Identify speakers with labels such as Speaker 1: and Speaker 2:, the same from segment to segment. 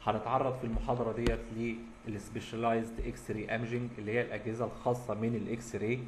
Speaker 1: هنتعرض في المحاضره ديت للسبيشاليزد اكس راي ايمجنج اللي هي الاجهزه الخاصه من الاكس راي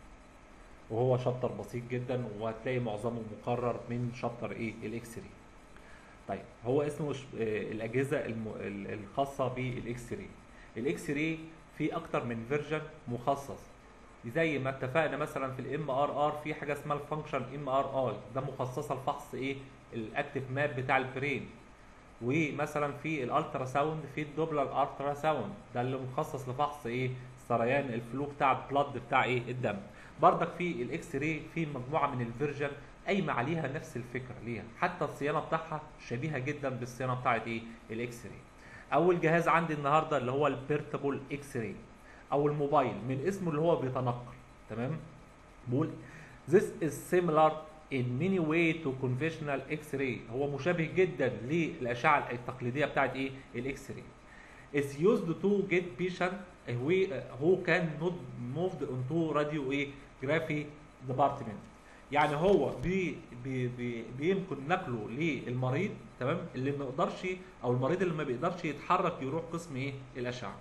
Speaker 1: وهو شابتر بسيط جدا وهتلاقي معظمه مقرر من شابتر ايه الاكس راي طيب هو اسمه ش... آه، الاجهزه الم... ال- الخاصه بالاكس راي الاكس راي في اكتر من فيرجن مخصص زي ما اتفقنا مثلا في الام ار ار في حاجه اسمها الفانكشن ام ار اي ده مخصصه لفحص ايه الاكتف ماب بتاع البرين ومثلا في الالترا ساوند في الدوبلر الترا ساوند ده اللي مخصص لفحص ايه سريان الفلو بتاع البلد بتاع ايه الدم بردك في الاكس راي في مجموعه من الفيرجن قايمه عليها نفس الفكره ليها حتى الصيانه بتاعها شبيهه جدا بالصيانه بتاعت ايه الاكس راي اول جهاز عندي النهارده اللي هو البيرتابل اكس راي او الموبايل من اسمه اللي هو بيتنقل تمام بقول this is similar in many way to conventional X-ray هو مشابه جدا للأشعة التقليدية بتاعت ايه الاكس راي is used to get patient who who can not moved onto radio ايه graphy department يعني هو بي بي بي بيمكن نقله للمريض تمام اللي ما يقدرش او المريض اللي ما بيقدرش يتحرك يروح قسم ايه الاشعه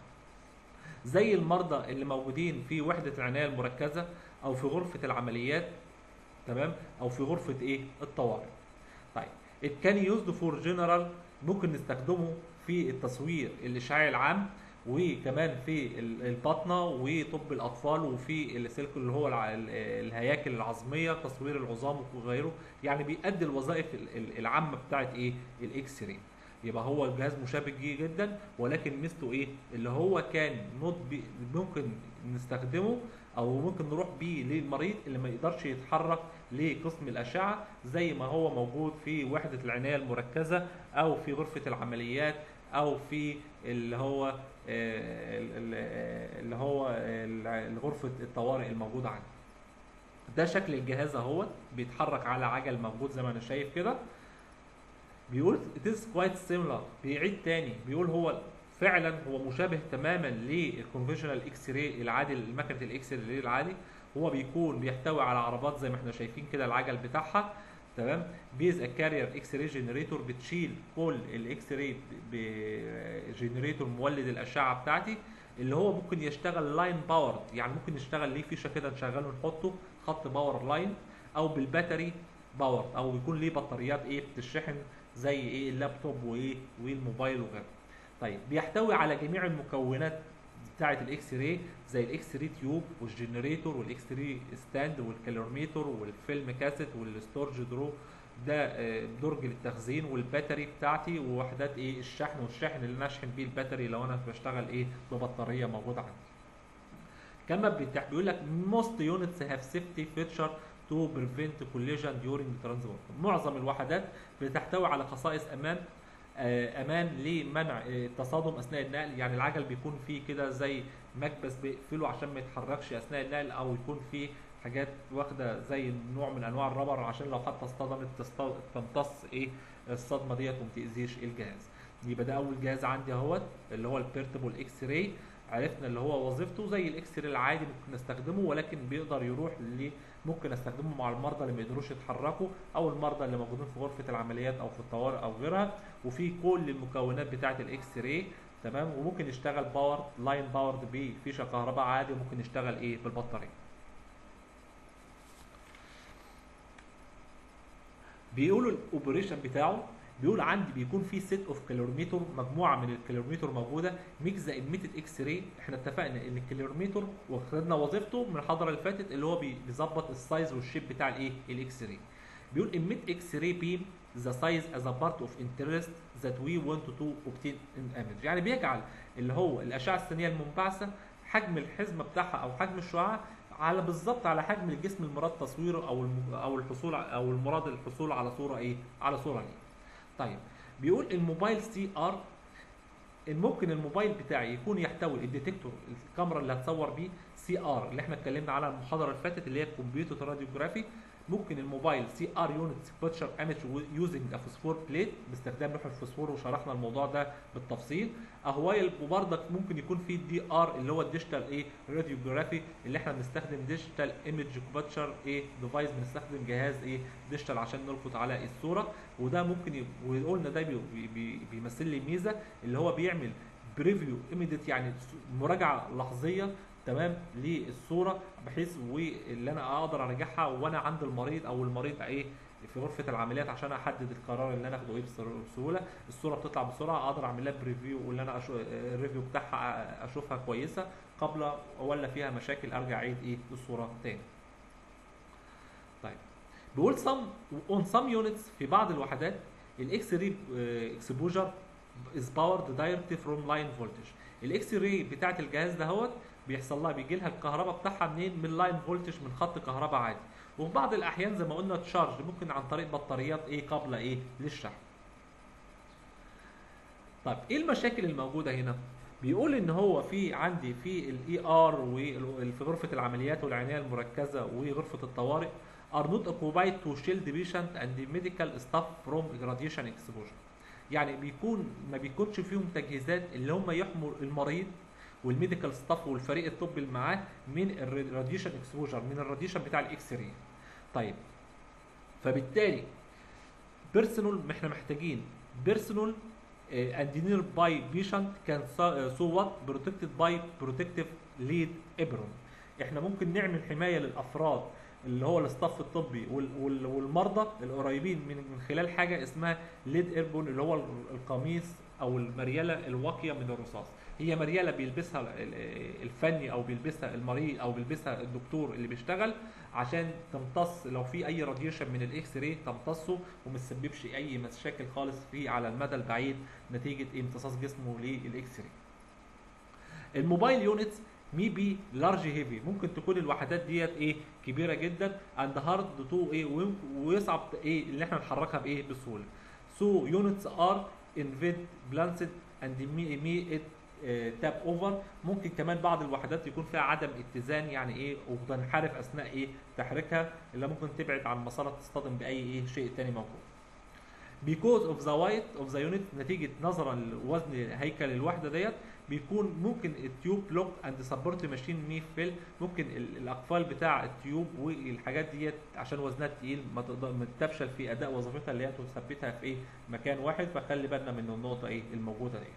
Speaker 1: زي المرضى اللي موجودين في وحده العنايه المركزه او في غرفه العمليات تمام او في غرفه ايه الطوارئ طيب it can used for general ممكن نستخدمه في التصوير الاشعاعي العام وكمان في ال- الباطنه وطب الاطفال وفي السلك اللي هو الع- ال- الهياكل العظميه تصوير العظام وغيره يعني بيأدي الوظائف ال- ال- العامه بتاعت ايه الاكس راي يبقى هو الجهاز مشابه جي جدا ولكن ميزته ايه اللي هو كان نوت بي ممكن نستخدمه او ممكن نروح بيه للمريض اللي ما يقدرش يتحرك لقسم الاشعه زي ما هو موجود في وحده العنايه المركزه او في غرفه العمليات او في اللي هو آه، ال- ال- اللي هو ال- غرفه الطوارئ الموجوده عندي ده شكل الجهاز اهوت بيتحرك على عجل موجود زي ما انا شايف كده بيقول it is quite similar بيعيد تاني بيقول هو فعلا هو مشابه تماما للكونفشنال اكس راي العادي ماكينه الاكس راي العادي هو بيكون بيحتوي على عربات زي ما احنا شايفين كده العجل بتاعها تمام بيز كارير اكس راي جنريتور بتشيل كل الاكس راي بجنريتور مولد الاشعه بتاعتي اللي هو ممكن يشتغل لاين باور يعني ممكن نشتغل ليه فيشه كده نشغله نحطه خط باور لاين او بالباتري باور او بيكون ليه بطاريات ايه بتشحن زي ايه اللابتوب وايه والموبايل وغيره طيب بيحتوي على جميع المكونات بتاعه الاكس راي زي الاكس راي تيوب والجنريتور والاكس راي ستاند والكالورميتر والفيلم كاسيت والستورج درو ده آه، درج للتخزين والباتري بتاعتي ووحدات ايه الشحن والشحن اللي انا اشحن بيه الباتري لو انا بشتغل ايه ببطاريه موجوده عندي كما بتح- بيقول لك most units have safety feature to prevent collision during transport معظم الوحدات بتحتوي على خصائص امان آه، امان لمنع آه، التصادم اثناء النقل يعني العجل بيكون فيه كده زي مكبس بيقفله عشان ما يتحركش اثناء النقل او يكون فيه حاجات واخده زي نوع من انواع الربر عشان لو حتى اصطدمت تصط- تمتص ايه الصدمه ديت وما تاذيش الجهاز يبقى ده اول جهاز عندي اهوت اللي هو البيرتبل اكس راي عرفنا اللي هو وظيفته زي الاكس راي العادي ممكن نستخدمه ولكن بيقدر يروح ل ممكن استخدمه مع المرضى اللي ما يقدروش يتحركوا او المرضى اللي موجودين في غرفه العمليات او في الطوارئ او غيرها وفي كل المكونات بتاعه الاكس راي تمام وممكن يشتغل باور لاين باور بفيشه كهرباء عادي وممكن يشتغل ايه بالبطاريه بيقولوا الاوبريشن بتاعه بيقول عندي بيكون في سيت اوف كالورميتر مجموعه من الكالورميتر موجوده ميكس ذا ايميتد اكس راي احنا اتفقنا ان الكالورميتر واخدنا وظيفته من الحضره اللي فاتت اللي هو بي- بيظبط السايز والشيب بتاع الايه الاكس راي بيقول emit X-ray beam the size as a part of interest that we want to obtain an image يعني بيجعل اللي هو الأشعة السينية المنبعثة حجم الحزمة بتاعها أو حجم الشعاع على بالظبط على حجم الجسم المراد تصويره أو الم- أو الحصول ع- أو المراد الحصول على صورة إيه؟ على صورة ليه. طيب بيقول الموبايل سي ار ممكن الموبايل بتاعي يكون يحتوي الديتكتور الكاميرا اللي هتصور بيه سي ار اللي احنا اتكلمنا عنها المحاضره اللي فاتت اللي هي الكمبيوتر راديوجرافي ممكن الموبايل سي ار يونت كابتشر ايمج يوزنج فوسفور بليت باستخدام لوح الفوسفور وشرحنا الموضوع ده بالتفصيل اهوايل وبرضك ممكن يكون في دي ار اللي هو الديجيتال ايه راديوجرافي اللي احنا بنستخدم ديجيتال ايمج كابتشر ايه ديفايس بنستخدم جهاز ايه ديجيتال عشان نلقط على الصوره وده ممكن ي... وقلنا ده بي... بي... بيمثل لي ميزه اللي هو بيعمل بريفيو ايميديت يعني مراجعه لحظيه تمام للصوره بحيث واللي انا اقدر اراجعها وانا عند المريض او المريض ايه في غرفه العمليات عشان احدد القرار اللي انا اخده ايه بسهوله الصوره بتطلع بسرعه اقدر اعمل لها بريفيو واللي انا أشو... الريفيو بتاعها اشوفها كويسه قبل ولا فيها مشاكل ارجع اعيد ايه الصوره تاني طيب بيقول some on some units في بعض الوحدات الاكس راي اكسبوجر از باورد دايركت فروم لاين فولتج الاكس راي بتاعت الجهاز دهوت بيحصل لها بيجي لها الكهرباء بتاعها منين من لاين فولتج من خط كهرباء عادي وفي بعض الاحيان زي ما قلنا تشارج ممكن عن طريق بطاريات ايه قابله ايه للشحن طيب ايه المشاكل الموجوده هنا بيقول ان هو في عندي في الاي ار وفي غرفه العمليات والعنايه المركزه وغرفه الطوارئ are not occupied to shield the patient and the medical staff from radiation exposure يعني بيكون ما بيكونش فيهم تجهيزات اللي هم يحموا المريض والميديكال ستاف والفريق الطبي اللي معاه من الراديشن اكسبوجر من الراديشن بتاع الاكس راي طيب فبالتالي بيرسونال احنا محتاجين بيرسونال اند نير باي بيشنت كان سو وات بروتكتد باي بروتكتيف ليد ابرون احنا ممكن نعمل حمايه للافراد اللي هو الاستاف الطبي والمرضى القريبين من من خلال حاجه اسمها ليد ايربون اللي هو القميص او المريله الواقيه من الرصاص هي مريله بيلبسها الفني او بيلبسها المريض او بيلبسها الدكتور اللي بيشتغل عشان تمتص لو في اي راديشن من الاكس راي تمتصه وما تسببش اي مشاكل خالص فيه على المدى البعيد نتيجه امتصاص جسمه للاكس راي. الموبايل يونتس مي بي لارج هيفي ممكن تكون الوحدات ديت ايه كبيره جدا اند هارد تو ايه ويصعب ايه اللي احنا نحركها بايه بسهوله. سو يونتس ار انفيد بلانسد اند مي مي ات تاب اوفر ممكن كمان بعض الوحدات يكون فيها عدم اتزان يعني ايه وتنحرف اثناء ايه تحريكها اللي ممكن تبعد عن مسارها تصطدم باي ايه شيء تاني موجود because of the weight of the unit نتيجة نظرا لوزن هيكل الوحدة ديت بيكون ممكن التيوب لوك اند سبورت ماشين مي فيل ممكن الاقفال بتاع التيوب والحاجات ديت عشان وزنها تقيل ما تقدر ما تفشل في اداء وظيفتها اللي هي تثبتها في ايه مكان واحد فخلي بالنا من النقطة ايه الموجودة ديت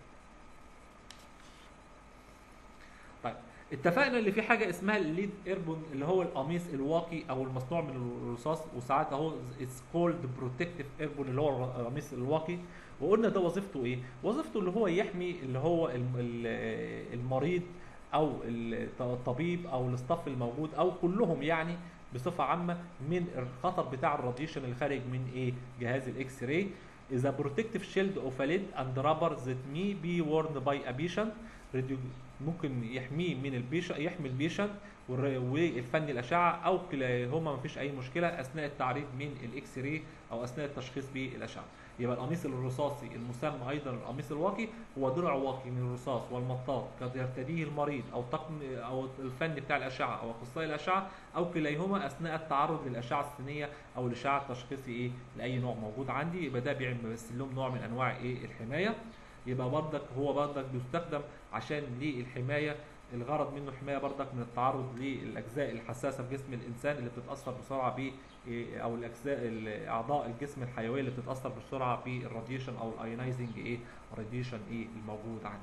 Speaker 1: طيب اتفقنا اللي في حاجه اسمها الليد ايربون اللي هو القميص الواقي او المصنوع من الرصاص وساعات اهو اتس كولد بروتكتيف ايربون اللي هو القميص الواقي وقلنا ده وظيفته ايه؟ وظيفته اللي هو يحمي اللي هو المريض او الطبيب او الاستاف الموجود او كلهم يعني بصفه عامه من الخطر بتاع الراديشن اللي خارج من ايه؟ جهاز الاكس راي is a protective shield of a lid and rubber that may be worn by a patient ممكن يحميه من البيشن يحمي البيشنت والفني الاشعه او كلاهما ما فيش اي مشكله اثناء التعريض من الاكس راي او اثناء التشخيص بالاشعه يبقى القميص الرصاصي المسمى ايضا القميص الواقي هو درع واقي من الرصاص والمطاط قد يرتديه المريض او طقم او الفني بتاع الاشعه او اخصائي الاشعه او كليهما اثناء التعرض للاشعه السينيه او الاشعه التشخيصي ايه لاي نوع موجود عندي يبقى ده بيمثل لهم نوع من انواع ايه الحمايه يبقى بردك هو بردك بيستخدم عشان للحمايه الغرض منه حمايه بردك من التعرض للاجزاء الحساسه في جسم الانسان اللي بتتاثر بسرعه ب او الاجزاء اعضاء الجسم الحيويه اللي بتتاثر بسرعه بالراديشن او الايونايزنج ايه راديشن ايه الموجود عندي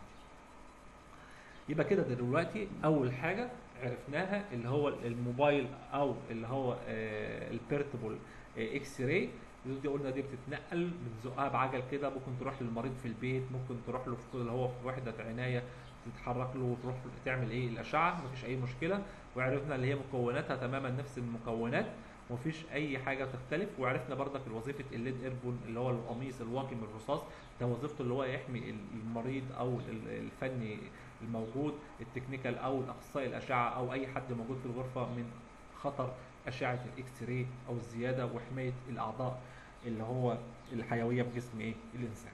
Speaker 1: يبقى كده دلوقتي اول حاجه عرفناها اللي هو الموبايل او اللي هو البيرتبل اكس راي دي قلنا دي بتتنقل بنزقها بعجل كده ممكن تروح للمريض في البيت ممكن تروح له في اللي هو في وحده عنايه تتحرك له وتروح تعمل ايه الاشعه مفيش اي مشكله وعرفنا اللي هي مكوناتها تماما نفس المكونات ومفيش اي حاجه تختلف وعرفنا بردك وظيفه الليد ايربون اللي هو القميص الواقي من الرصاص ده وظيفته اللي هو يحمي المريض او الفني الموجود التكنيكال او الاخصائي الاشعه او اي حد موجود في الغرفه من خطر اشعه الاكس راي او الزياده وحمايه الاعضاء اللي هو الحيويه في جسم ايه الانسان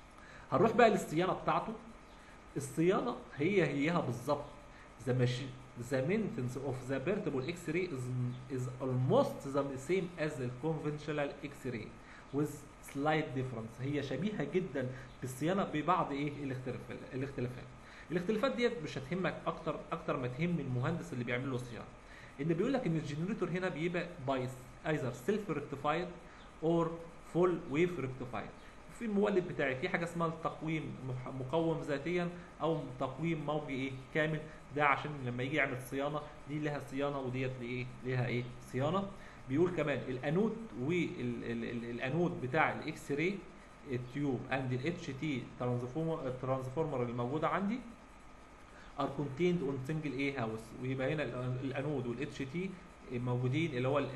Speaker 1: هنروح بقى للصيانه بتاعته الصيانه هي هيها بالظبط زي ماشي the maintenance of the vertebral X-ray is, is almost the same as the conventional X-ray with slight difference هي شبيهة جدا بالصيانة ببعض ايه الاختلاف الاختلافات الاختلافات ديت مش هتهمك اكتر اكتر ما تهم المهندس اللي بيعمل له صيانة ان بيقول لك ان الجنريتور هنا بيبقى باي ايزر سيلف ريكتيفايد اور فول ويف ريكتيفايد في المولد بتاعي في حاجه اسمها التقويم مح- مقوم ذاتيا او تقويم موجي ايه كامل ده عشان لما يجي يعمل صيانه دي لها صيانه وديت لايه ليها ايه صيانه بيقول كمان الانود والانود بتاع الاكس راي التيوب اند الاتش تي ترانسفورمر الترانسفورمر اللي موجوده عندي ار كونتيند اون سنجل اي هاوس ويبقى هنا ال- الانود والاتش تي موجودين اللي هو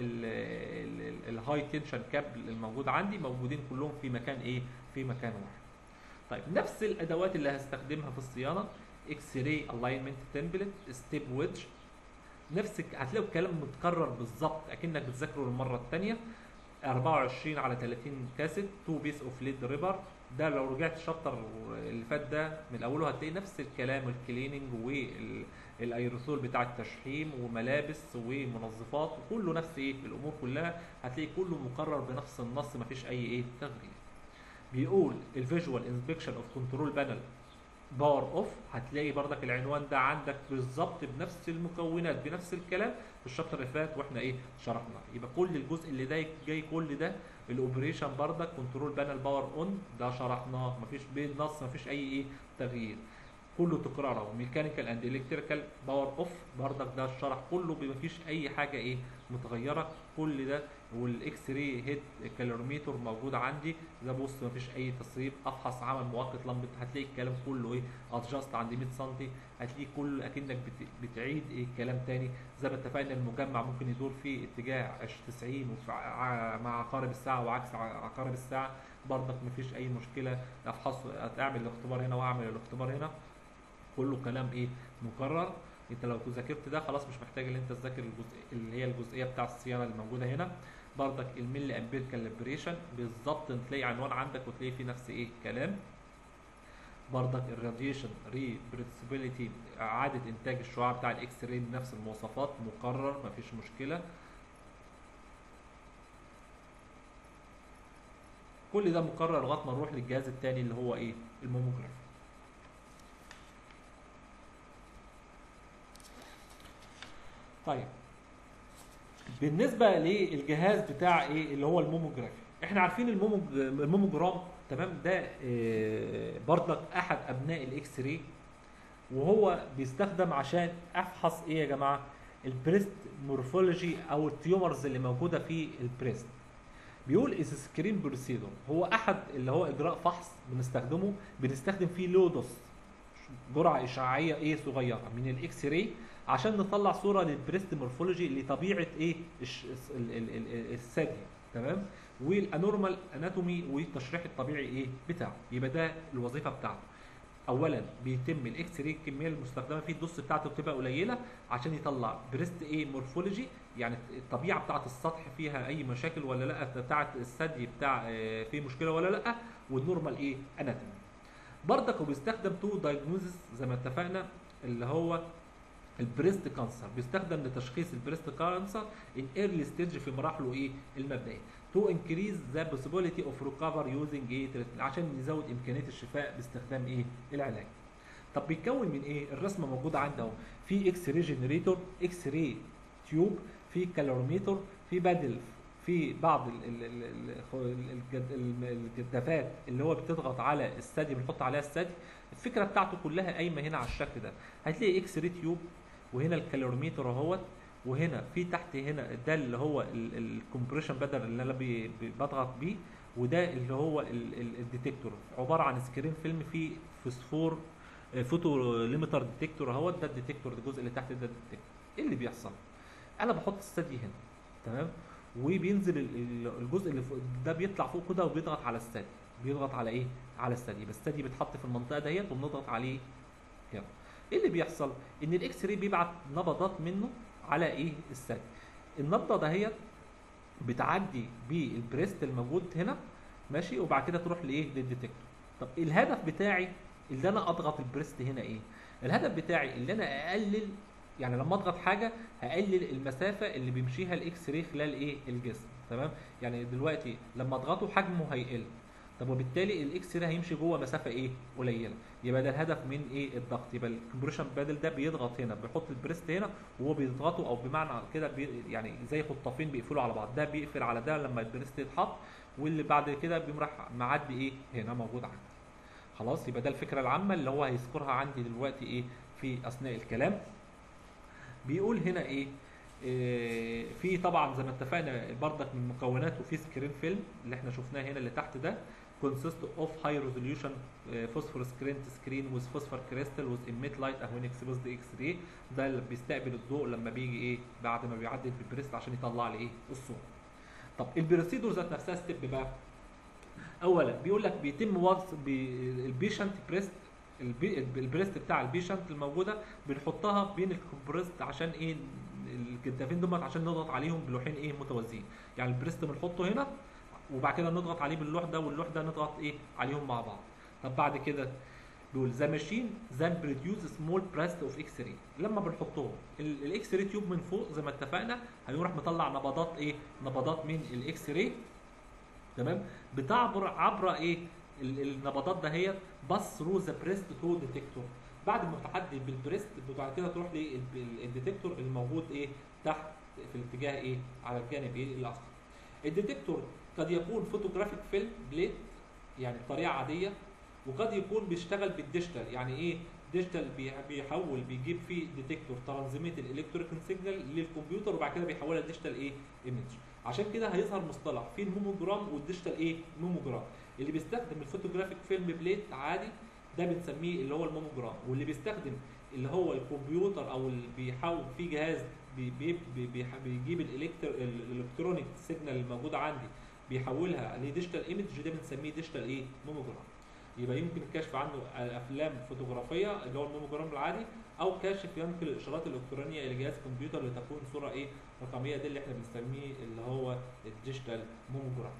Speaker 1: الهاي تنشن كابل الموجود عندي موجودين كلهم في مكان ايه في مكان واحد طيب نفس الادوات اللي هستخدمها في الصيانه اكس راي الاينمنت تمبلت ستيب ويدج نفس الك- هتلاقوا الكلام متكرر بالظبط اكنك بتذاكره للمره الثانيه 24 على 30 كاسيت 2 بيس اوف ليد ريبر ده لو رجعت الشابتر اللي فات ده من اوله هتلاقي نفس الكلام الكليننج والايروسول بتاع التشحيم وملابس ومنظفات وكله نفس ايه الامور كلها هتلاقي كله مقرر بنفس النص مفيش اي ايه تغيير بيقول الفيجوال انسبكشن اوف كنترول بانل باور اوف هتلاقي بردك العنوان ده عندك بالظبط بنفس المكونات بنفس الكلام في الشابتر اللي فات واحنا ايه شرحنا يبقى كل الجزء اللي ده جاي كل ده الاوبريشن بردك كنترول بانل باور اون ده شرحناه مفيش بين نص مفيش اي ايه تغيير كله تكراره ميكانيكال اند الكتريكال باور اوف بردك ده الشرح كله مفيش اي حاجه ايه متغيره كل ده والاكس راي هيد كالورميتر موجود عندي ده بص مفيش اي تصريف افحص عمل مؤقت لمبه هتلاقي الكلام كله ايه ادجاست عند 100 سم هتلاقي كله اكنك بت- بتعيد ايه الكلام تاني زي ما اتفقنا المجمع ممكن يدور في اتجاه 90 وفي ع- مع عقارب الساعه وعكس ع- عقارب الساعه برضك مفيش اي مشكله افحص اعمل الاختبار هنا واعمل الاختبار هنا كله كلام ايه مكرر انت لو ذاكرت ده خلاص مش محتاج ان انت تذاكر الجزء اللي هي الجزئيه بتاع الصيانه اللي موجوده هنا برضك الملي امبير كالبريشن بالظبط تلاقي عنوان عندك وتلاقي فيه نفس ايه الكلام برضك الراديشن ريبريسبيليتي اعاده انتاج الشعاع بتاع الاكس راي بنفس المواصفات مقرر مفيش مشكله كل ده مقرر لغايه ما نروح للجهاز الثاني اللي هو ايه الموموجراف طيب بالنسبه للجهاز بتاع ايه اللي هو الموموجرافي احنا عارفين الموموج- الموموجرام تمام ده آه، برضك احد ابناء الاكس راي وهو بيستخدم عشان افحص ايه يا جماعه البريست مورفولوجي او التيومرز اللي موجوده في البريست بيقول از سكرين بروسيدور هو احد اللي هو اجراء فحص بنستخدمه بنستخدم فيه لودوس جرعه اشعاعيه ايه صغيره من الاكس راي عشان نطلع صوره للبريست مورفولوجي لطبيعه ايه الش- ال- ال- ال- الثدي تمام والانورمال اناتومي والتشريح الطبيعي ايه بتاعه يبقى ده الوظيفه بتاعته اولا بيتم الاكس راي الكميه المستخدمه فيه الدوس بتاعته بتبقى قليله عشان يطلع بريست ايه مورفولوجي يعني الطبيعه بتاعه السطح فيها اي مشاكل ولا لا بتاعه الثدي بتاع آه، فيه مشكله ولا لا والنورمال ايه اناتومي برضك هو بيستخدم تو دايجنوزس زي ما اتفقنا اللي هو البريست كانسر بيستخدم لتشخيص البريست كانسر ان ايرلي ستيج في مراحله ايه المبدئيه تو انكريز ذا possibility اوف ريكفر يوزنج ايه treatment، عشان يزود امكانيه الشفاء باستخدام ايه العلاج طب بيتكون من ايه الرسمه موجوده عندي اهو في اكس راي جنريتور اكس راي تيوب في كالوريميتر في بدل في بعض ال- ال- ال- ال- الجد- ال- الجدافات اللي هو بتضغط على الثدي بنحط عليها الثدي الفكره بتاعته كلها قايمه هنا على الشكل ده هتلاقي اكس راي تيوب وهنا الكالوريميتر اهوت وهنا في تحت هنا ده اللي هو الكومبريشن بدل اللي انا بي- بي- بضغط بيه وده اللي هو ال- ال- الديتكتور عباره عن سكرين فيلم فيه فوسفور آه، فوتو ليميتر ديتكتور اهوت ده الديتكتور الجزء اللي تحت ده الديتكتور ايه اللي بيحصل انا بحط الثدي هنا تمام وبينزل ال- ال- الجزء اللي فوق ده بيطلع فوق كده وبيضغط على الثدي بيضغط على ايه على الثدي بس الثدي بيتحط في المنطقه ديت وبنضغط عليه كده ايه اللي بيحصل ان الاكس راي بيبعت نبضات منه على ايه الثدي النبضه دهيت بتعدي بالبريست الموجود هنا ماشي وبعد كده تروح لايه للديتكتور طب الهدف بتاعي اللي انا اضغط البريست هنا ايه الهدف بتاعي اللي انا اقلل يعني لما اضغط حاجه هقلل المسافه اللي بيمشيها الاكس راي خلال ايه الجسم تمام يعني دلوقتي لما اضغطه حجمه هيقل طب وبالتالي الاكس راي هيمشي جوه مسافه ايه قليله يبقى ده الهدف من ايه الضغط يبقى الكمبريشن بادل ده بيضغط هنا بيحط البريست هنا وهو بيضغطه او بمعنى كده بي يعني زي خطافين بيقفلوا على بعض ده بيقفل على ده لما البريست يتحط واللي بعد كده بيقوم راح معدي ايه هنا موجود عندي خلاص يبقى ده الفكره العامه اللي هو هيذكرها عندي دلوقتي ايه في اثناء الكلام بيقول هنا ايه إيه في طبعا زي ما اتفقنا بردك من مكوناته في سكرين فيلم اللي احنا شفناه هنا اللي تحت ده consist of high resolution uh, phosphorescent screen with phosphor crystal with emit light when exposed to X-ray ده اللي بيستقبل الضوء لما بيجي ايه بعد ما بيعدي في البريست عشان يطلع لي ايه الصوره. طب البروسيدور ذات نفسها ستيب بقى اولا بيقول لك بيتم وضع البيشنت بريست البريست بتاع البيشنت الموجوده بنحطها بين الكومبريست عشان ايه الكتافين دول عشان نضغط عليهم بلوحين ايه متوازيين يعني البريست بنحطه هنا وبعد كده نضغط عليه باللوح ده واللوح ده نضغط ايه عليهم مع بعض طب بعد كده بيقول ذا ماشين ذان بروديوس سمول بريست اوف اكس راي لما بنحطهم الاكس راي تيوب من فوق زي ما اتفقنا هيروح مطلع نبضات ايه نبضات من الاكس راي تمام بتعبر عبر ايه النبضات دهيت بس ثرو ذا بريست تو ديتكتور بعد ما تعدي بالبريست بعد كده تروح للديتكتور الموجود ايه تحت في الاتجاه ايه على الجانب ايه الاخر الديتكتور قد يكون فوتوجرافيك فيلم بليت يعني بطريقه عاديه وقد يكون بيشتغل بالديجيتال يعني ايه ديجيتال بيحول بيجيب فيه ديتكتور ترانزميت الالكتريكال سيجنال للكمبيوتر وبعد كده بيحولها لديجيتال ايه ايمج عشان كده هيظهر مصطلح في الموموجرام والديجيتال ايه موموجرام اللي بيستخدم الفوتوجرافيك فيلم بليت عادي ده بنسميه اللي هو الموموجرام واللي بيستخدم اللي هو الكمبيوتر او اللي بيحول في جهاز بي بي بي بيجيب الالكترونيك سيجنال الموجوده عندي بيحولها لديجيتال ايمج ده بنسميه ديجيتال ايه موموجرام يبقى يمكن الكشف عنه افلام فوتوغرافيه اللي هو الموموجرام العادي او كشف ينقل الاشارات الالكترونيه الى جهاز كمبيوتر لتكون صوره ايه رقميه دي اللي احنا بنسميه اللي هو الديجيتال موموجرام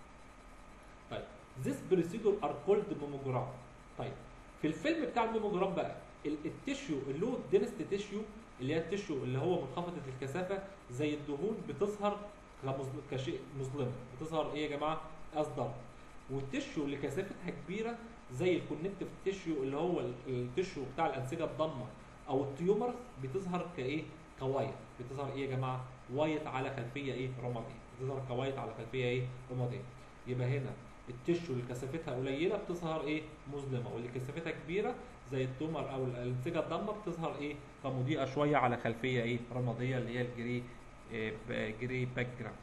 Speaker 1: طيب this procedure are called موموجرام طيب في الفيلم بتاع الموموجرام بقى التيشيو اللو دينست تيشيو اللي هي التيشيو اللي هو منخفضه الكثافه زي الدهون بتظهر كشيء مظلمه بتظهر ايه يا جماعه اصدر والتشيو اللي كثافتها كبيره زي الكونكتيف تيشيو اللي هو التشيو بتاع الانسجه الضمه او التيومرز بتظهر كايه كوايت بتظهر ايه يا جماعه وايت على خلفيه ايه رماديه بتظهر كوايت على خلفيه ايه رماديه يبقى هنا التشو اللي كثافتها قليله بتظهر ايه مظلمه واللي كثافتها كبيره زي التومر او الانسجه الضمه بتظهر ايه كمضيئه شويه على خلفيه ايه رماديه اللي هي الجري جري باك جراوند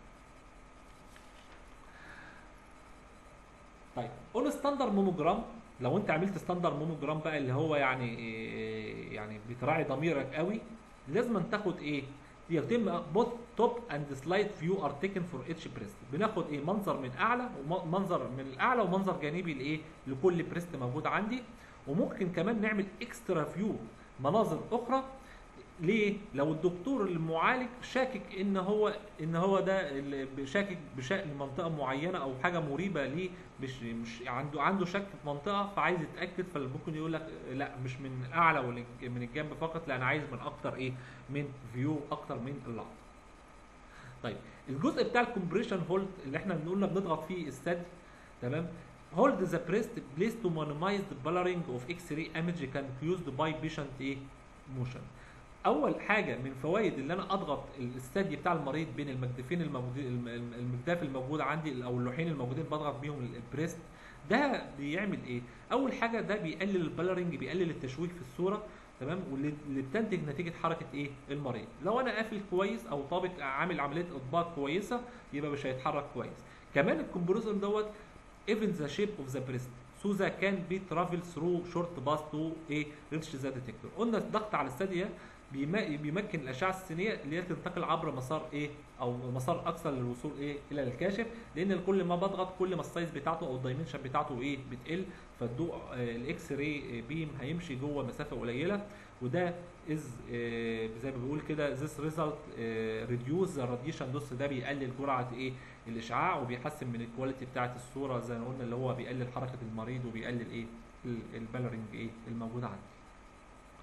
Speaker 1: طيب اون ستاندر موموجرام لو انت عملت ستاندر موموجرام بقى اللي هو يعني إيه يعني بتراعي ضميرك قوي لازم تاخد ايه يتم بوث توب اند سلايد فيو ار تيكن فور اتش بريست بناخد ايه منظر من اعلى ومنظر من الاعلى ومنظر جانبي لايه لكل بريست موجود عندي وممكن كمان نعمل اكسترا فيو مناظر اخرى ليه؟ لو الدكتور المعالج شاكك ان هو ان هو ده شاكك بشأن منطقه معينه او حاجه مريبه ليه مش مش عنده عنده شك في منطقه فعايز يتاكد فممكن يقول لك لا مش من الاعلى ولا من الجنب فقط لا انا عايز من اكتر ايه من فيو اكتر من اللحظه. طيب الجزء بتاع الكومبريشن هولد اللي احنا بنقولنا بنضغط فيه الثدي تمام hold the breast place to minimize the blurring of X-ray image can be used by patient ايه motion اول حاجه من فوائد اللي انا اضغط الثدي بتاع المريض بين المجدفين الموجودين المجداف الموجود عندي او اللوحين الموجودين بضغط بيهم البريست ده بيعمل ايه اول حاجه ده بيقلل البلرنج بيقلل التشويش في الصوره تمام واللي بتنتج نتيجه حركه ايه المريض لو انا قافل كويس او طابق عامل عمليه اطباق كويسه يبقى مش هيتحرك كويس كمان الكومبروزن دوت even the shape of the breast so that can be travel through short path to a reach the detector قلنا الضغط على الثدي بيمكن الاشعه السينيه اللي هي تنتقل عبر مسار ايه او مسار اكثر للوصول ايه الى الكاشف لان كل ما بضغط كل ما السايز بتاعته او الدايمنشن بتاعته ايه بتقل فالضوء الاكس راي بيم هيمشي جوه مسافه قليله وده از زي ما بيقول كده this result reduce the radiation dose ده بيقلل جرعه ايه الاشعاع وبيحسن من الكواليتي بتاعه الصوره زي ما قلنا اللي هو بيقلل حركه المريض وبيقلل ايه البالرنج ايه الموجود عندي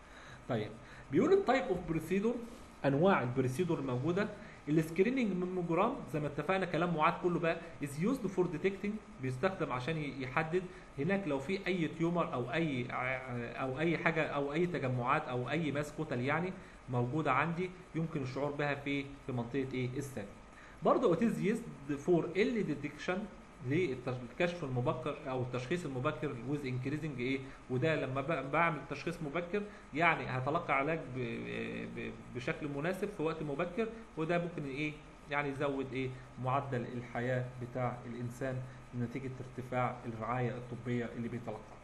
Speaker 1: طيب بيقول التايب اوف بريسيدور انواع البريسيدور الموجوده السكريننج ميموجرام زي ما اتفقنا كلام معاد كله بقى از يوزد فور ديتكتنج بيستخدم عشان ي- يحدد هناك لو في اي تيومر او اي ع- او اي حاجه او اي تجمعات او اي ماس كتل يعني موجوده عندي يمكن الشعور بها في في منطقه ايه السد برضه it is used for early detection للكشف المبكر او التشخيص المبكر with increasing ايه وده لما ب- بعمل تشخيص مبكر يعني هتلقى علاج ب- ب- بشكل مناسب في وقت مبكر وده ممكن ايه يعني يزود ايه معدل الحياه بتاع الانسان نتيجه ارتفاع الرعايه الطبيه اللي بيتلقاها.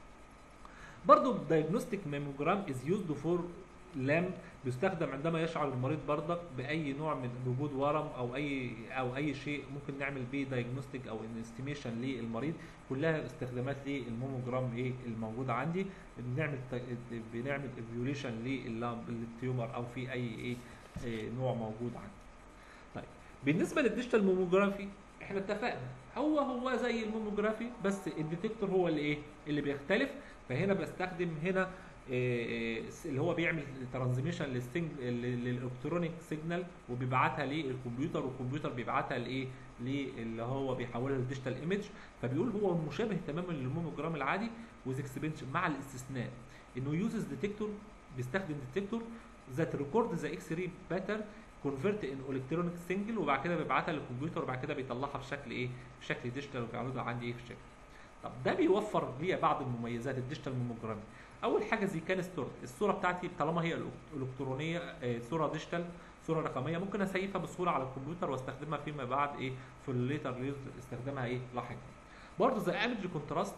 Speaker 1: برضه الدايجنوستيك ميموجرام از يوزد فور لام بيستخدم عندما يشعر المريض برضك باي نوع من وجود ورم او اي او اي شيء ممكن نعمل بيه دايجنوستيك او انستيميشن للمريض كلها استخدامات للموموجرام ايه الموجوده عندي بنعمل ت- بنعمل ايفيوليشن للتيومر او في اي ايه إيه نوع موجود عندي. طيب بالنسبه للديجيتال موموجرافي احنا اتفقنا هو هو زي الموموجرافي بس الديتكتور هو اللي ايه اللي بيختلف فهنا بستخدم هنا إيه، إيه، اللي هو بيعمل ترانزميشن للالكترونيك سيجنال وبيبعتها للكمبيوتر والكمبيوتر بيبعتها لايه اللي هو بيحولها لديجيتال ايمج فبيقول هو مشابه تماما للموموجرام العادي ويز اكسبنشن مع الاستثناء انه يوزز ديتكتور بيستخدم ديتكتور ذات ريكورد ذا اكس راي باتر كونفرت ان الكترونيك سنجل وبعد كده بيبعتها للكمبيوتر وبعد كده بيطلعها بشكل ايه؟ بشكل ديجيتال وبيعرضها عندي ايه في الشكل. طب ده بيوفر لي بعض المميزات الديجيتال ميموجرام. اول حاجه زي كان ستور الصوره بتاعتي طالما هي الإلك- الكترونيه آه، صوره ديجيتال صوره رقميه ممكن اسيفها بسهوله على الكمبيوتر واستخدمها فيما بعد ايه في الليتر استخدامها ايه لاحقا. برضه زي ايمج كونتراست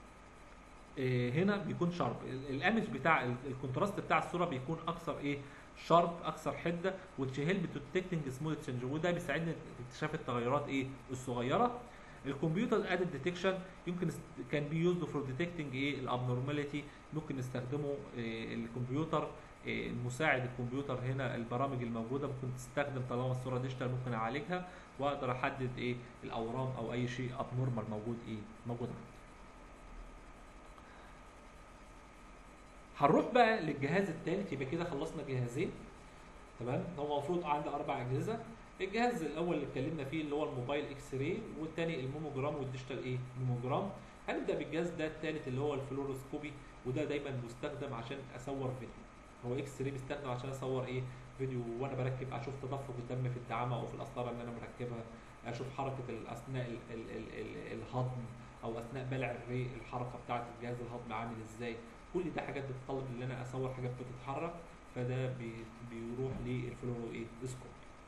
Speaker 1: هنا بيكون شارب الايمج بتاع ال- الكونتراست بتاع الصوره بيكون اكثر ايه شارب اكثر حده وتشهل بتديتكتنج سمول تشينج وده بيساعدني في اكتشاف التغيرات ايه الصغيره الكمبيوتر ادد ديتكشن يمكن كان بي يوزد فور ديتكتنج ايه الابنورماليتي ممكن نستخدمه إيه الكمبيوتر إيه المساعد الكمبيوتر هنا البرامج الموجوده ممكن تستخدم طالما الصوره ديجيتال ممكن اعالجها واقدر احدد ايه الاورام او اي شيء ابنورمال موجود ايه موجود عندي هنروح بقى للجهاز الثالث يبقى كده خلصنا جهازين تمام هو المفروض عندي اربع اجهزه الجهاز الاول اللي اتكلمنا فيه اللي هو الموبايل اكس راي والثاني الموموجرام والديجيتال ايه موموجرام هنبدا بالجهاز ده الثالث اللي هو الفلوروسكوبي وده دايما بيستخدم عشان اصور فيديو هو اكس راي بيستخدم عشان اصور ايه فيديو وانا بركب اشوف تدفق الدم في الدعامه او في القسطره اللي انا مركبها اشوف حركه ال- اثناء ال- ال- ال- ال- الهضم او اثناء بلع الري الحركه بتاعه الجهاز الهضمي عامل ازاي كل ده حاجات بتطلب ان انا اصور حاجات بتتحرك فده بي بيروح للفلورو ايه سكوب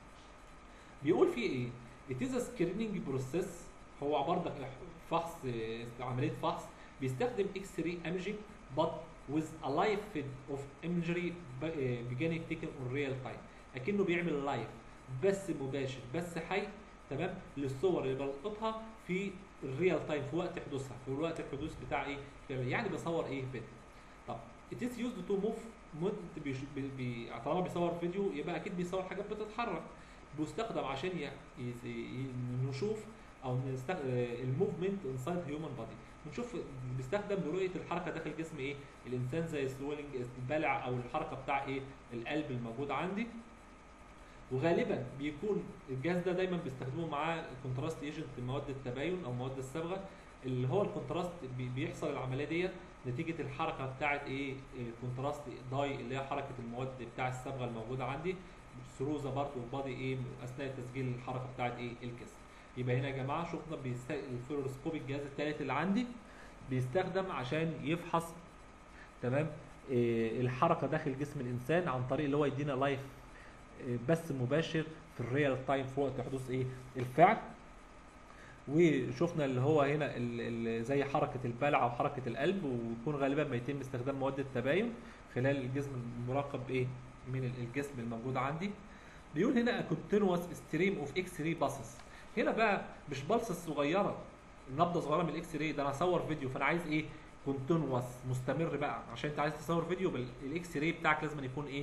Speaker 1: بيقول فيه ايه it is a screening process هو عبارة عن فحص آه، عملية فحص بيستخدم اكس راي imaging but with a live feed of imagery ب- آه، beginning taken on real time اكنه بيعمل لايف بس مباشر بس حي تمام للصور اللي بلقطها في الريال تايم في وقت حدوثها في وقت الحدوث بتاع ايه يعني بصور ايه فيديو طب it is used to move مود بيش- بي بي طالما بيصور فيديو يبقى اكيد بيصور حاجات بتتحرك بيستخدم عشان ي... ي... ي... نشوف او نستخدم الموفمنت انسايد هيومن بادي بنشوف بيستخدم لرؤيه الحركه داخل جسم ايه الانسان زي السويلنج البلع او الحركه بتاع ايه القلب الموجود عندي وغالبا بيكون الجهاز ده دايما بيستخدموه معاه كونتراست ايجنت مواد التباين او مواد الصبغه اللي هو الكونتراست بي- بيحصل العمليه ديت نتيجه الحركه بتاعه ايه الكونتراست داي اللي هي حركه المواد بتاع الصبغه الموجوده عندي ثرو ذا بارت اوف بادي ايه اثناء تسجيل الحركه بتاعه ايه الجسم يبقى هنا يا جماعه شفنا بيست... الفلوروسكوب الجهاز الثالث اللي عندي بيستخدم عشان يفحص تمام إيه الحركه داخل جسم الانسان عن طريق اللي هو يدينا لايف إيه بث مباشر في الريال تايم في وقت حدوث ايه الفعل وشفنا اللي هو هنا ال- ال- زي حركه البلع او حركه القلب ويكون غالبا ما يتم استخدام مواد التباين خلال الجسم المراقب ايه من ال- الجسم الموجود عندي بيقول هنا continuous stream of x ray pulses هنا بقى مش بلسس صغيره نبضه صغيره من الاكس راي ده انا هصور فيديو فانا عايز ايه كونتينوس مستمر بقى عشان انت عايز تصور فيديو بالاكس راي بتاعك لازم يكون ايه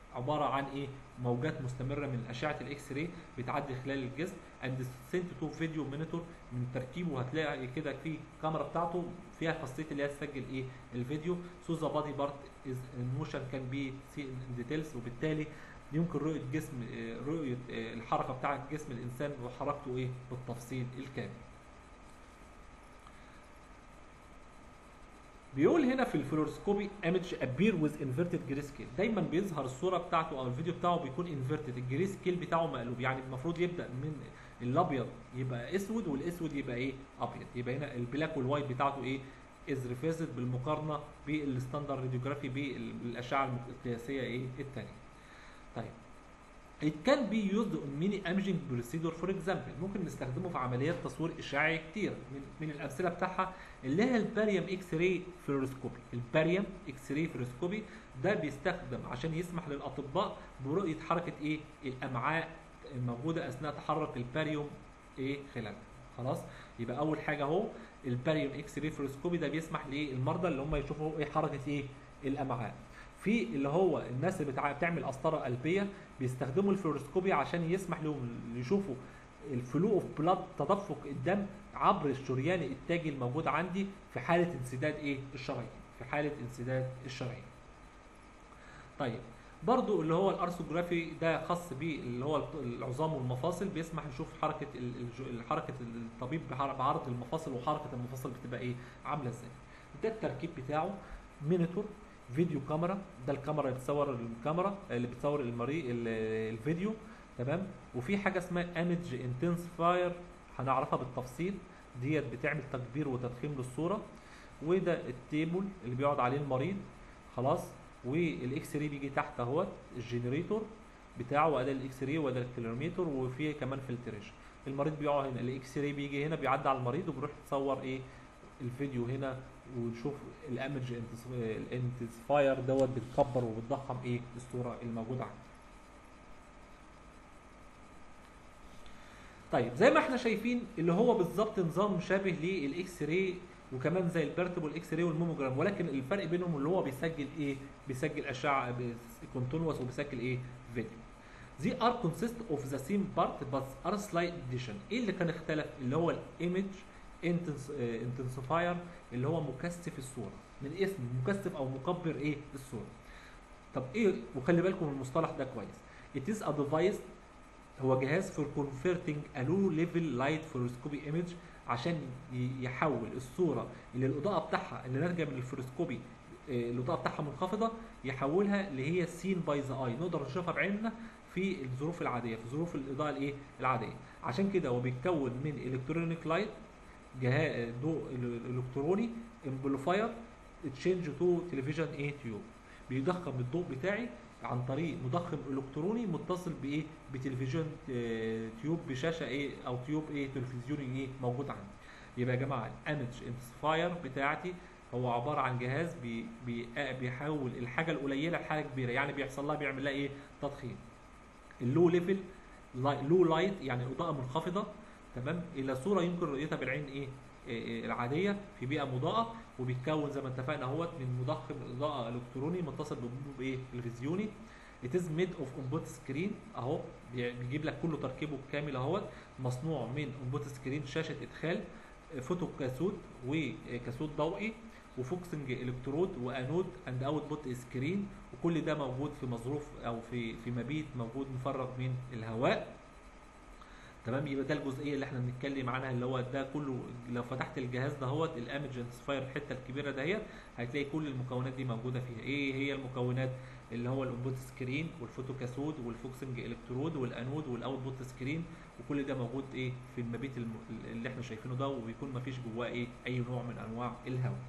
Speaker 1: عباره عن ايه موجات مستمره من اشعه الاكس راي بتعدي خلال الجسم اند سنت تو فيديو مونيتور من تركيبه هتلاقي كده في الكاميرا بتاعته فيها خاصيه اللي هي تسجل ايه الفيديو سو ذا بادي بارت از موشن كان بي سي ان ديتيلز وبالتالي يمكن رؤيه جسم آه، رؤيه آه، الحركه بتاعه جسم الانسان وحركته ايه بالتفصيل الكامل بيقول هنا في الفلوروسكوبي ايمج ابير ويز انفيرتد جري سكيل دايما بيظهر الصوره بتاعته او الفيديو بتاعه بيكون انفيرتد الجري سكيل بتاعه مقلوب يعني المفروض يبدا من الابيض يبقى اسود والاسود يبقى ايه ابيض يبقى هنا البلاك والوايت بتاعته ايه از ريفيزد بالمقارنه بالستاندرد راديوجرافي بالاشعه القياسيه ايه الثانيه طيب It can be used on many imaging procedure for example ممكن نستخدمه في عمليات تصوير اشعاعي كتير من, من الامثله بتاعها اللي هي الباريوم اكس راي فلوروسكوبي الباريوم اكس راي فلوروسكوبي ده بيستخدم عشان يسمح للاطباء برؤيه حركه ايه الامعاء الموجوده اثناء تحرك الباريوم ايه خلالها خلاص يبقى اول حاجه اهو الباريوم اكس راي فلوروسكوبي ده بيسمح للمرضى اللي هم يشوفوا ايه حركه ايه الامعاء في اللي هو الناس اللي بتع- بتعمل قسطره قلبيه بيستخدموا الفلوروسكوبي عشان يسمح لهم يشوفوا الفلو اوف بلاد تدفق الدم عبر الشريان التاجي الموجود عندي في حاله انسداد ايه الشرايين في حاله انسداد الشرايين طيب برضو اللي هو الارثوجرافي ده خاص بيه اللي هو العظام والمفاصل بيسمح يشوف حركه ال- الج- حركه الطبيب بحر- بعرض المفاصل وحركه المفاصل بتبقى ايه عامله ازاي ده التركيب بتاعه مينيتور فيديو كاميرا ده الكاميرا اللي بتصور الكاميرا اللي بتصور المريء ال- الفيديو تمام وفي حاجه اسمها ايمج انتنسفاير هنعرفها بالتفصيل ديت بتعمل تكبير وتضخيم للصوره وده التيبل اللي بيقعد عليه المريض خلاص والاكس راي بيجي تحت اهوت الجنريتور بتاعه واداه الاكس راي واداه الكيلومتر وفي كمان فلتريشن المريض بيقعد هنا الاكس راي بيجي هنا بيعدي على المريض وبيروح يتصور ايه الفيديو هنا ونشوف الايمج الانتسفاير دوت بتكبر وبتضخم ايه الصوره الموجوده عندي طيب زي ما احنا شايفين اللي هو بالظبط نظام مشابه للاكس راي وكمان زي البرتبل اكس راي والموموجرام ولكن الفرق بينهم اللي هو بيسجل ايه بيسجل اشعه كونتينوس وبيسجل ايه فيديو They are consist of the same part but are slight addition ايه اللي كان اختلف اللي هو الايمج انتنسفاير اللي هو مكثف الصوره من اسم مكثف او مكبر ايه الصوره طب ايه وخلي بالكم من المصطلح ده كويس it is a device هو جهاز for converting a low level light fluoroscopy image عشان ي- يحول الصوره اللي الاضاءه بتاعها اللي ناتجه من الفلوروسكوبي آه، الاضاءه بتاعها منخفضه يحولها اللي هي سين باي ذا اي نقدر نشوفها بعيننا في الظروف العاديه في ظروف الاضاءه الايه العاديه عشان كده هو بيتكون من الكترونيك لايت جهاز ضوء ال- الكتروني امبليفاير تشينج تو تلفزيون ايه تيوب بيضخم الضوء بتاعي عن طريق مضخم الكتروني متصل بايه بتلفزيون آه، تيوب بشاشه ايه او تيوب ايه تلفزيوني ايه موجود عندي يبقى يا جماعه الايمج انتسفاير بتاعتي هو عباره عن جهاز بي بي آه، بيحول الحاجه القليله لحاجه كبيره يعني بيحصل لها بيعمل لها ايه تضخيم اللو ليفل لو لايت يعني اضاءه منخفضه تمام الى صوره يمكن رؤيتها بالعين ايه إيه إيه العاديه في بيئه مضاءه وبيتكون زي ما اتفقنا اهوت من مضخم اضاءه الكتروني متصل بانبوب ايه تلفزيوني It is made of انبوت سكرين اهو بي- بيجيب لك كله تركيبه كامل اهوت مصنوع من انبوت سكرين شاشه ادخال فوتو كاسود وكاسود ضوئي وفوكسنج الكترود وانود اند اوت بوت سكرين وكل ده موجود في مظروف او في في مبيت موجود مفرغ من الهواء تمام يبقى ده الجزئيه اللي احنا بنتكلم عنها اللي هو ده كله لو فتحت الجهاز دهوت الايمج انتسفاير الحته الكبيره دهيت هتلاقي كل المكونات دي موجوده فيها ايه هي المكونات اللي هو الانبوت سكرين والفوتو كاسود والفوكسنج الكترود والانود والاوت بوت سكرين وكل ده موجود ايه في المبيت الم... اللي احنا شايفينه ده وبيكون مفيش جواه ايه اي نوع من انواع الهواء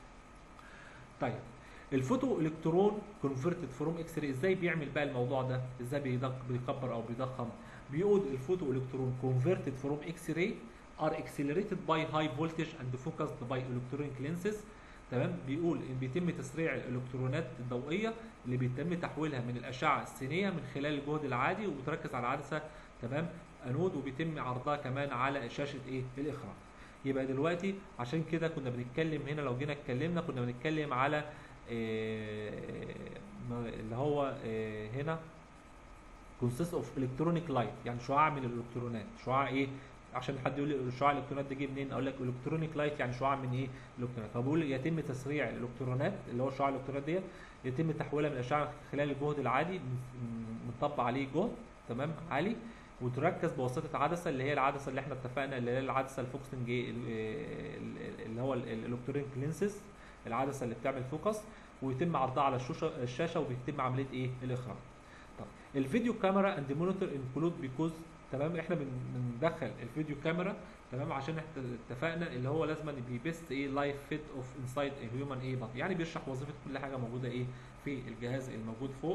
Speaker 1: طيب الفوتو الكترون كونفرتد فروم اكس راي ازاي بيعمل بقى الموضوع ده ازاي بيدق بيكبر او بيضخم بيقول الفوتو الكترون converted from X-ray are accelerated by high voltage and focused by electronic lenses تمام بيقول ان بيتم تسريع الالكترونات الضوئيه اللي بيتم تحويلها من الاشعه السينيه من خلال الجهد العادي وبتركز على عدسه تمام انود وبيتم عرضها كمان على شاشه ايه الاخراج يبقى دلوقتي عشان كده كنا بنتكلم هنا لو جينا اتكلمنا كنا بنتكلم على آه، ما- اللي هو آه، هنا consists of electronic light يعني شعاع من الالكترونات شعاع ايه عشان حد يقول لي شعاع الالكترونات ده جه منين اقول لك الكترونيك لايت يعني شعاع من ايه الالكترونات فبقول يتم تسريع الالكترونات اللي هو شعاع الالكترونات ديت يتم تحويلها من الاشعه خلال الجهد العادي م- مطبق عليه جهد تمام عالي وتركز بواسطه عدسه اللي هي العدسه اللي احنا اتفقنا اللي هي العدسه الفوكسنج إيه؟ ال- ال- اللي هو الالكترونيك لينسز العدسه اللي بتعمل فوكس ويتم عرضها على الشاشه الشاشه وبيتم عمليه ايه الاخراج طب الفيديو كاميرا اند مونيتور انكلود بيكوز تمام احنا بن- بندخل الفيديو كاميرا تمام عشان احنا اتفقنا اللي هو لازم بيبست ايه لايف فيت اوف انسايد هيومن ايه بطن يعني بيشرح وظيفه كل حاجه موجوده ايه في الجهاز الموجود فوق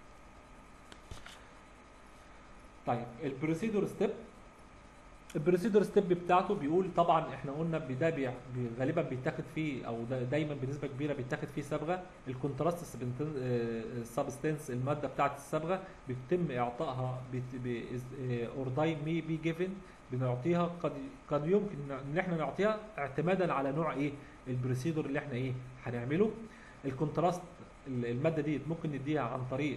Speaker 1: طيب البروسيدور ستيب البروسيدور ستيب بتاعته بيقول طبعا احنا قلنا ده بي بي غالبا بيتاخد فيه او ده دايما بنسبه كبيره بيتاخد فيه صبغه الكونتراست سبستانس الماده بتاعه الصبغه بيتم اعطائها اورداي مي بي جيفن بنعطيها قد قد يمكن ان احنا نعطيها اعتمادا على نوع ايه البروسيدور اللي احنا ايه هنعمله الكونتراست الماده دي ممكن نديها عن طريق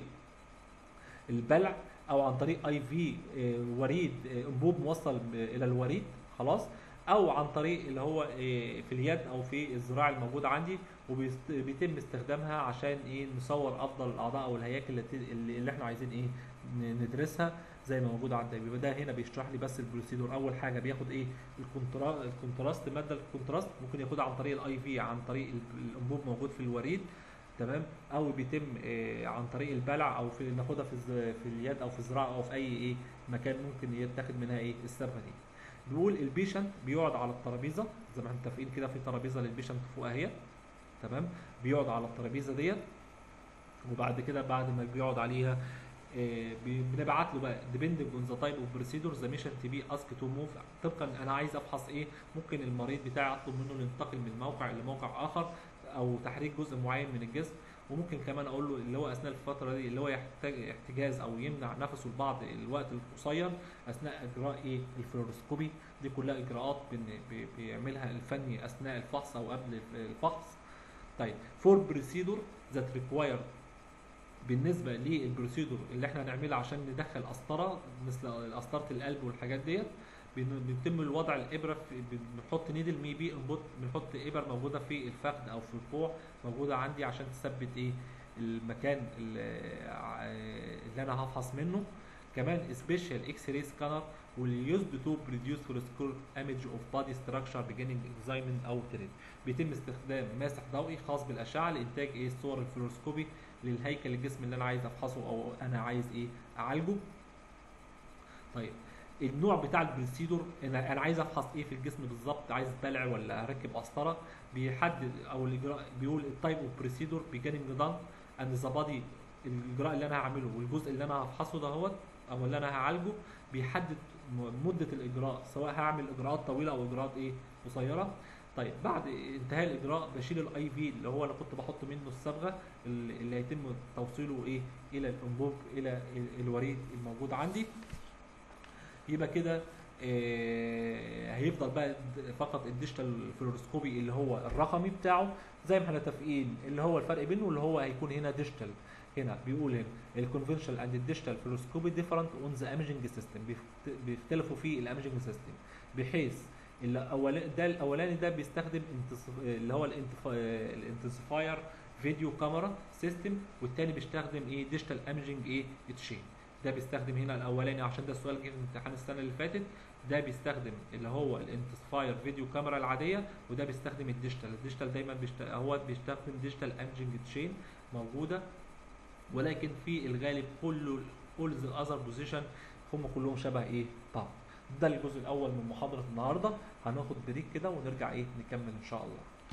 Speaker 1: البلع او عن طريق اي في وريد آه، انبوب موصل ب- الى الوريد خلاص او عن طريق اللي هو آه، في اليد او في الذراع الموجود عندي وبيتم استخدامها عشان ايه نصور افضل الاعضاء او الهياكل اللي ت- اللي اللي احنا عايزين ايه ن- ندرسها زي ما موجود عندك يبقى ده هنا بيشرح لي بس البروسيدور اول حاجه بياخد ايه الكونترا الكونتراست ماده الكونتراست ممكن ياخدها عن طريق الاي في عن طريق ال- الانبوب موجود في الوريد تمام او بيتم آه، عن طريق البلع او في ناخدها في الز- في اليد او في الذراع او في اي ايه مكان ممكن يتاخد منها ايه الصبغه دي بيقول البيشنت بيقعد على الترابيزه زي ما احنا متفقين كده في ترابيزه للبيشنت فوق اهي تمام بيقعد على الترابيزه ديت وبعد كده بعد ما بيقعد عليها آه، بي- بنبعت له بقى depending on the type of procedure the patient to be asked to move طبقا انا عايز افحص ايه ممكن المريض بتاعي اطلب منه ينتقل من موقع لموقع اخر او تحريك جزء معين من الجسم وممكن كمان اقول له اللي هو اثناء الفتره دي اللي هو يحتاج احتجاز او يمنع نفسه لبعض الوقت القصير اثناء اجراء ايه الفلوروسكوبي دي كلها اجراءات بن- بي- بيعملها الفني اثناء الفحص او قبل الفحص طيب فور بريسيدور ذات ريكواير بالنسبه للبروسيدور اللي احنا هنعملها عشان ندخل قسطره مثل قسطره القلب والحاجات ديت بن- بيتم الوضع الابره في بنحط نيدل مي بي انبوت بنحط ابر موجوده في الفخذ او في الكوع موجوده عندي عشان تثبت ايه المكان اللي, اللي انا هفحص منه كمان سبيشال اكس راي سكانر واليوزد تو بريديوس فلوسكور ايمج اوف بادي ستراكشر بيجيننج اكزايمنت او تريد بيتم استخدام ماسح ضوئي خاص بالاشعه لانتاج ايه الصور الفلوروسكوبي للهيكل الجسم اللي انا عايز افحصه او انا عايز ايه اعالجه طيب النوع بتاع البريسيدور انا انا عايز افحص ايه في الجسم بالظبط عايز بلع ولا اركب قسطره بيحدد او الاجراء بيقول التايب اوف بريسيدور بيجيننج دان اند ذا بادي الاجراء اللي انا هعمله والجزء اللي انا هفحصه دهوت او اللي انا هعالجه بيحدد م- مده الاجراء سواء هعمل اجراءات طويله او اجراءات ايه قصيره طيب بعد انتهاء الاجراء بشيل الاي في اللي هو انا كنت بحط منه الصبغه اللي اللي هيتم توصيله ايه الى الانبوب الى ال- الوريد الموجود عندي يبقى كده آه، هيفضل بقى د- فقط الديجيتال فلوروسكوبي اللي هو الرقمي بتاعه زي ما احنا متفقين اللي هو الفرق بينه اللي هو هيكون هنا ديجيتال هنا بيقول هنا الكونفنشنال اند الديجيتال فلوروسكوبي ديفرنت اون ذا ايمجنج سيستم بيختلفوا في الايمجنج سيستم بحيث الاولاني ده الاولاني ده بيستخدم انتصف... اللي هو الانتنسيفاير فيديو كاميرا سيستم والتاني بيستخدم ايه ديجيتال ايمجنج ايه تشين ده بيستخدم هنا الاولاني عشان ده السؤال جه في امتحان السنه اللي فاتت ده بيستخدم اللي هو الانتسفاير فيديو كاميرا العاديه وده بيستخدم الديجيتال الديجيتال دايما بيشت... هو بيستخدم ديجيتال ايمجنج تشين موجوده ولكن في الغالب كله كل ذا اذر بوزيشن هم كلهم شبه ايه بعض ده الجزء الاول من محاضره النهارده هناخد بريك كده ونرجع ايه نكمل ان شاء الله